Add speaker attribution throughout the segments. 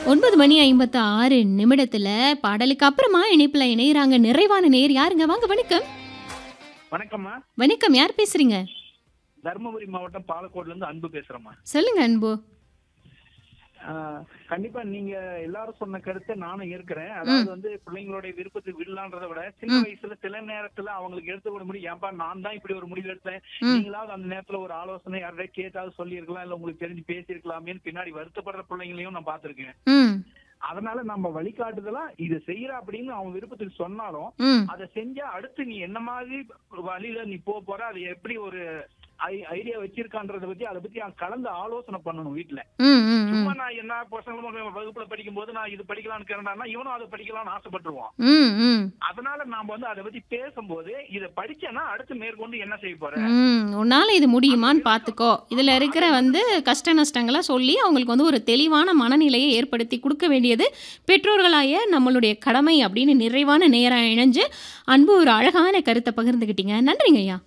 Speaker 1: ஒன்பது மணி ஐம்பத்து ஆறு நிமிடத்துல பாடலுக்கு அப்புறமா இணைப்புல இணையறாங்க நிறைவான நேர் யாருங்க வாங்க வணக்கம்
Speaker 2: வணக்கம்மா
Speaker 1: வணக்கம் யார் பேசுறீங்க
Speaker 2: தருமபுரி மாவட்டம் பாலக்கோடுல இருந்து அன்பு பேசுறேம்மா
Speaker 1: சொல்லுங்க அன்பு
Speaker 2: ஆஹ் கண்டிப்பா நீங்க எல்லாரும் சொன்ன கருத்தை நானும் இருக்கிறேன் அதாவது வந்து பிள்ளைங்களுடைய விருப்பத்துக்கு விடலான்றதை விட சின்ன வயசுல சில நேரத்துல அவங்களுக்கு எடுத்துக்கூட முடியும் ஏன்பா நான் தான் இப்படி ஒரு முடிவு எடுத்தேன்
Speaker 1: ம்.
Speaker 2: நீங்களாவது அந்த நேரத்துல ஒரு ஆலோசனை யார்கிட்ட கேட்டாவது சொல்லியிருக்கலாம் இல்ல உங்களுக்கு தெரிஞ்சு பேசியிருக்கலாமேன்னு பின்னாடி வருத்தப்படுற பிள்ளைங்களையும் நான் பார்த்திருக்கேன்
Speaker 1: ம்
Speaker 2: அதனால நம்ம வழிகாட்டுதலா இது செய்யற அப்படின்னு அவன் விருப்பத்துக்கு சொன்னாலும்
Speaker 1: ம்
Speaker 2: அதை செஞ்சா அடுத்து நீ என்ன மாதிரி வழியில நீ போக போற அது எப்படி ஒரு ஐடியா வச்சிருக்கான்றத பத்தி அதை பத்தி அவன் கலந்து ஆலோசனை பண்ணணும் வீட்டுல
Speaker 1: ம் ம் ம்
Speaker 2: சும்மா நான் என்ன பசங்களும் வகுப்புல படிக்கும் போது நான் இது படிக்கலாம்னு கேட்டானா இவனும் அதை படிக்கலாம்னு ஆசைப்பட்டுருவான்
Speaker 1: ம் ம்
Speaker 2: அதனால நாம வந்து அதை பத்தி பேசும்போது இதை படிச்சேன்னா அடுத்து மேற்கொண்டு என்ன செய்ய போற
Speaker 1: ம் உன்னால இது முடியுமான்னு பார்த்துக்கோ இதில் இருக்கிற வந்து கஷ்ட நஷ்டங்களை சொல்லி அவங்களுக்கு வந்து ஒரு தெளிவான மனநிலையை ஏற்படுத்தி கொடுக்க வேண்டியது பெற்றோர்களாய நம்மளுடைய கடமை அப்படின்னு நிறைவான நேரம் இணைஞ்சு அன்பு ஒரு அழகான கருத்தை பகிர்ந்துக்கிட்டீங்க நன்றிங்க ஐயா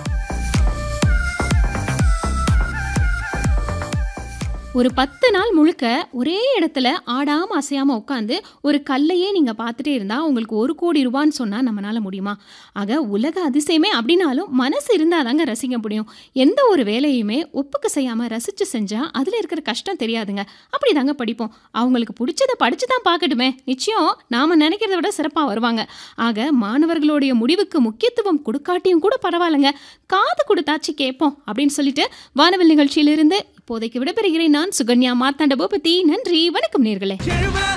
Speaker 1: ஒரு பத்து நாள் முழுக்க ஒரே இடத்துல ஆடாம அசையாம உட்காந்து ஒரு கல்லையே நீங்க பார்த்துட்டே இருந்தா உங்களுக்கு ஒரு கோடி ரூபான்னு சொன்னா நம்மளால முடியுமா ஆக உலக அதிசயமே அப்படின்னாலும் மனசு இருந்தால் தாங்க ரசிக்க முடியும் எந்த ஒரு வேலையுமே ஒப்புக்கு செய்யாமல் ரசித்து செஞ்சால் அதில் இருக்கிற கஷ்டம் தெரியாதுங்க அப்படி தாங்க படிப்போம் அவங்களுக்கு பிடிச்சதை படித்து தான் பார்க்கட்டுமே நிச்சயம் நாம் நினைக்கிறத விட சிறப்பாக வருவாங்க ஆக மாணவர்களுடைய முடிவுக்கு முக்கியத்துவம் கொடுக்காட்டியும் கூட பரவாயில்லைங்க காது கொடுத்தாச்சு கேட்போம் அப்படின்னு சொல்லிட்டு வானவில் நிகழ்ச்சியிலிருந்து இப்போதைக்கு விடைபெறுகிறேன் நான் சுகன்யா மார்த்தாண்ட பூபதி நன்றி வணக்கம் நேர்களே
Speaker 3: எழுபது